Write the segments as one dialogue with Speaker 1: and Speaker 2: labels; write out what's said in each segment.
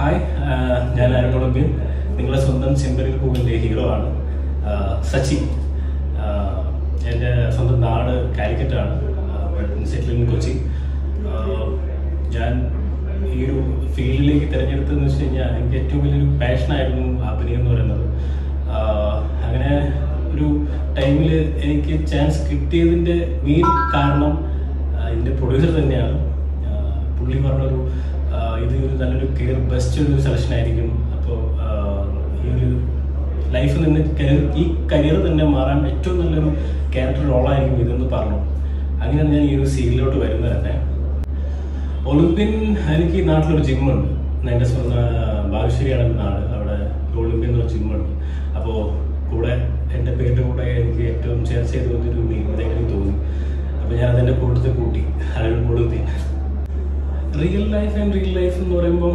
Speaker 1: hi ആഹ് ഞാൻ അരുണൊളമ്പ്യൻ നിങ്ങളെ സ്വന്തം ചെമ്പരിൽ പൂവിൻ്റെ ഹീറോ ആണ് ആഹ് സച്ചി ആഹ് എൻ്റെ സ്വന്തം നാട് കാലിക്കറ്റാണ് സെറ്റിൽ ഇൻ കൊച്ചി ആഹ് ഞാൻ ഈ ഒരു ഫീൽഡിലേക്ക് തിരഞ്ഞെടുത്തതെന്ന് വെച്ച് കഴിഞ്ഞാൽ എനിക്ക് ഏറ്റവും വലിയൊരു പാഷനായിരുന്നു അഭിനയം എന്ന് പറയുന്നത് ആഹ് അങ്ങനെ ഒരു ടൈമിൽ എനിക്ക് ചാൻസ് കിട്ടിയതിൻ്റെ മെയിൻ കാരണം ആഹ് എൻ്റെ പ്രൊഡ്യൂസർ തന്നെയാണ് ആഹ് പുള്ളി പറഞ്ഞൊരു ആഹ് ഇത് ഒരു നല്ലൊരു കെയർ ബെസ്റ്റ് ഒരു സെലക്ഷൻ ആയിരിക്കും അപ്പോൾ ഈ ഒരു ലൈഫിൽ നിന്ന് കരിയർ ഈ കരിയർ തന്നെ മാറാൻ ഏറ്റവും നല്ലൊരു ക്യാരക്ടർ റോളായിരിക്കും ഇതെന്ന് പറഞ്ഞു അങ്ങനെയാണ് ഞാൻ ഈ ഒരു സീരിയലിലോട്ട് വരുന്നത് തന്നെ ഒളിമ്പ്യൻ എനിക്ക് ഈ നാട്ടിലൊരു ജിമ്മുണ്ട് എൻ്റെ സ്വന്തം ബാലുശ്ശേരിയാണ് എൻ്റെ നാട് അവിടെ ഒളിമ്പ്യൻ എന്നൊരു ജിമ്മുണ്ട് അപ്പോൾ കൂടെ എൻ്റെ പേരിൻ്റെ കൂടെ എനിക്ക് ഏറ്റവും ചേർച്ച ചെയ്ത് വന്നൊരു മീൻ തോന്നി അപ്പോൾ ഞാൻ അതിൻ്റെ കൂട്ടത്തിൽ കൂട്ടി Arun olympian real life and real life എന്ന് പറയുമ്പോൾ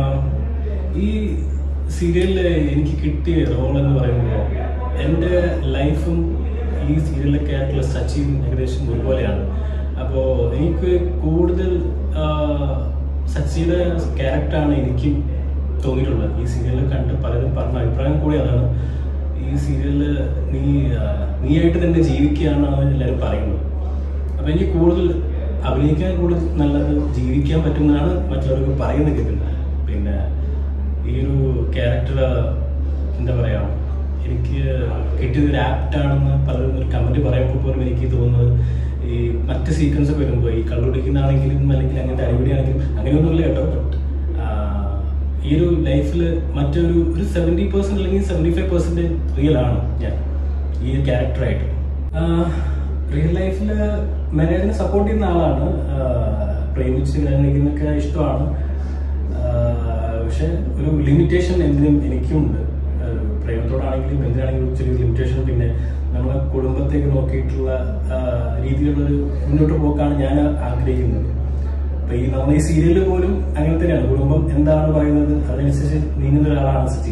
Speaker 1: ഈ സീരിയലിൽ എനിക്ക് കിട്ടിയ റോൾ എന്ന് പറയുമ്പോൾ എൻ്റെ ലൈഫും ഈ സീരിയലിലൊക്കെ ആയിട്ടുള്ള സച്ചിൻ ഏകദേശം ഒരുപോലെയാണ് അപ്പോൾ എനിക്ക് കൂടുതൽ ആ, സച്ചിയുടെ ക്യാരക്ടറാണ് എനിക്ക് തോന്നിയിട്ടുള്ളത് ഈ സീരിയലിൽ കണ്ട് പലരും പറഞ്ഞ അഭിപ്രായം കൂടി അതാണ് ഈ സീരിയലിൽ നീ ആ, നീയായിട്ട് തന്നെ ജീവിക്കുകയാണെന്നാണ് എല്ലാവരും പറയുന്നത് അപ്പൊ എനിക്ക് കൂടുതൽ അഭിനയിക്കാൻ കൂടുതൽ നല്ലത് ജീവിക്കാൻ പറ്റുന്നതാണ് മറ്റുള്ളവർക്ക് പറയുന്നത് കേൾക്കുന്നത് പിന്നെ ഈ ഒരു ക്യാരക്ടർ എന്താ പറയാ എനിക്ക് കിട്ടിയത് ഒരു ആപ്റ്റ് ആണെന്ന് പലരും ഒരു കമന്റ് പറയുമ്പോൾ പോലും എനിക്ക് തോന്നുന്നത് ഈ മറ്റ് സീക്വൻസ് ഒക്കെ വരുമ്പോൾ ഈ കള്ളുടിക്കുന്നതാണെങ്കിലും അല്ലെങ്കിൽ അങ്ങനത്തെ അടിപൊളിയാണെങ്കിലും അങ്ങനെയൊന്നുമില്ല കേട്ടോ ബട്ട് ഈ ഒരു ലൈഫിൽ മറ്റൊരു ഒരു സെവൻറ്റി പെർസെന്റ് അല്ലെങ്കിൽ സെവൻറ്റി ഫൈവ് പെർസെന്റ് റിയൽ ആണ് ഞാൻ ഈ ഒരു ക്യാരക്ടറായിട്ട് റിയൽ ലൈഫിൽ മാരേജിനെ സപ്പോർട്ട് ചെയ്യുന്ന ആളാണ് ആഹ് പ്രേമിച്ച് കല്യാണം കഴിക്കുന്നതൊക്കെ ഇഷ്ടമാണ് ആഹ് പക്ഷെ ഒരു ലിമിറ്റേഷൻ എന്തിനും എനിക്കുണ്ട് ആഹ് പ്രേമത്തോടാണെങ്കിലും എന്തിനാണെങ്കിലും ചെറിയ ലിമിറ്റേഷൻ പിന്നെ നമ്മളെ കുടുംബത്തേക്ക് നോക്കിയിട്ടുള്ള ആഹ് രീതിയിലുള്ളൊരു മുന്നോട്ട് പോക്കാണ് ഞാൻ ആഗ്രഹിക്കുന്നത് അപ്പൊ ഈ നമ്മൾ ഈ സീരിയലിൽ പോലും അങ്ങനെ തന്നെയാണ് കുടുംബം എന്താണ് പറയുന്നത് അതിനനുസരിച്ച് നീങ്ങുന്ന ഒരാളാണ് സച്ചി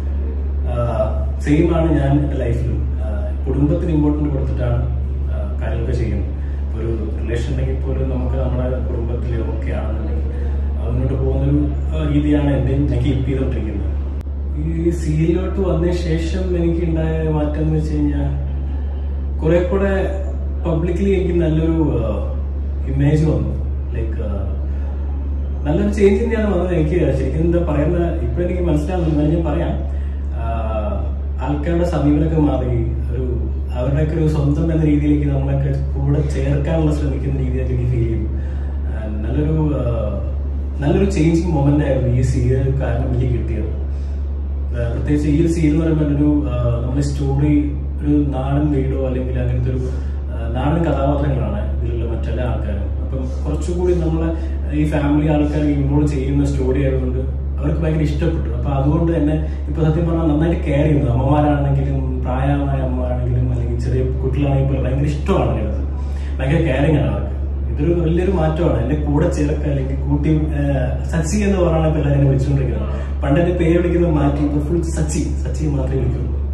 Speaker 1: സെയിം ആണ് ഞാൻ എൻ്റെ ലൈഫിലും കുടുംബത്തിന് ഇമ്പോർട്ടൻറ്റ് കൊടുത്തിട്ടാണ് ആ, കാര്യങ്ങളൊക്കെ ചെയ്യുന്നത് ഇപ്പൊ ഒരു റിലേഷൻ ഉണ്ടെങ്കിൽ പോലും നമുക്ക് നമ്മുടെ കുടുംബത്തിൽ ഓക്കെ ആണെന്നുണ്ടെങ്കിൽ അത് മുന്നോട്ട് പോകുന്നൊരു ആ, രീതിയാണ് എൻ്റെ ഞാൻ കീപ്പ് ചെയ്തുകൊണ്ടിരിക്കുന്നത് ഈ സീരിയലിലോട്ട് വന്നതിന് ശേഷം എനിക്ക് ഉണ്ടായ മാറ്റം എന്ന് വെച്ച് കഴിഞ്ഞാൽ കുറെ കൂടെ പബ്ലിക്കലി എനിക്ക് നല്ലൊരു ഇമേജ് വന്നു ലൈക്ക് നല്ലൊരു ചേഞ്ച് തന്നെയാണ് വന്നത് എനിക്ക് ശരിക്കും എന്താ പറയുന്ന ഇപ്പൊ എനിക്ക് മനസ്സിലാവുന്നില്ല ഞാൻ പറയാം ആഹ് ആൾക്കാരുടെ സമീപനമൊക്കെ മാറി ഒരു അവരുടെയൊക്കെ ഒരു സ്വന്തം എന്ന രീതിയിലേക്ക് നമ്മളൊക്കെ കൂടെ ചേർക്കാനുള്ള ശ്രമിക്കുന്ന രീതിയൊക്കെ എനിക്ക് ഫീൽ ചെയ്തു ആഹ് നല്ലൊരു ആഹ് നല്ലൊരു ചേഞ്ചിങ് മൊമെന്റ് ആയിരുന്നു ഈ സീരിയൽ കാരണം എനിക്ക് കിട്ടിയത് ആഹ് പ്രത്യേകിച്ച് ഈ ഒരു സീരിയൽ എന്ന് പറയുമ്പോൾ ഒരു ആഹ് നമ്മുടെ സ്റ്റോറി ഒരു നാടൻ വീടോ അല്ലെങ്കിൽ അങ്ങനത്തെ ഒരു ആഹ് നാടൻ കഥാപാത്രങ്ങളാണ് ഇതിലുള്ള മറ്റെല്ലാ ആൾക്കാരും അപ്പം കുറച്ചുകൂടി നമ്മളെ ഈ ഫാമിലി ആൾക്കാർ ഇൻവോൾവ് ചെയ്യുന്ന സ്റ്റോറി ആയതുകൊണ്ട് അവർക്ക് ഭയങ്കര ഇഷ്ടപ്പെട്ടു അപ്പൊ അതുകൊണ്ട് തന്നെ ഇപ്പൊ സത്യം പറഞ്ഞാൽ നന്നായിട്ട് കെയർ ചെയ്യുന്നു അമ്മമാരാണെങ്കിലും പ്രായമായ അമ്മമാരാണെങ്കിലും അല്ലെങ്കിൽ ചെറിയ കുട്ടികളാണെങ്കിൽ പോലും ഭയങ്കര ഇഷ്ടമാണ് ഇതിനകത്ത് ഭയങ്കര കെയറിങ് ആണ് അവർക്ക് ഇതൊരു വലിയൊരു മാറ്റമാണ് എന്റെ കൂടെ ചേർക്ക അല്ലെങ്കിൽ കൂട്ടി ആഹ് സച്ചി എന്ന് പറഞ്ഞാണ് ഇപ്പൊ എല്ലാവരും വിളിച്ചുകൊണ്ടിരിക്കുന്നത് പണ്ട് എന്റെ പേര് വിളിക്കുന്നത് മാറ്റി ഇപ്പൊ ഫുൾ സച്ചി സച്ചി മാത്രമേ വിളിക്കുള്ളൂ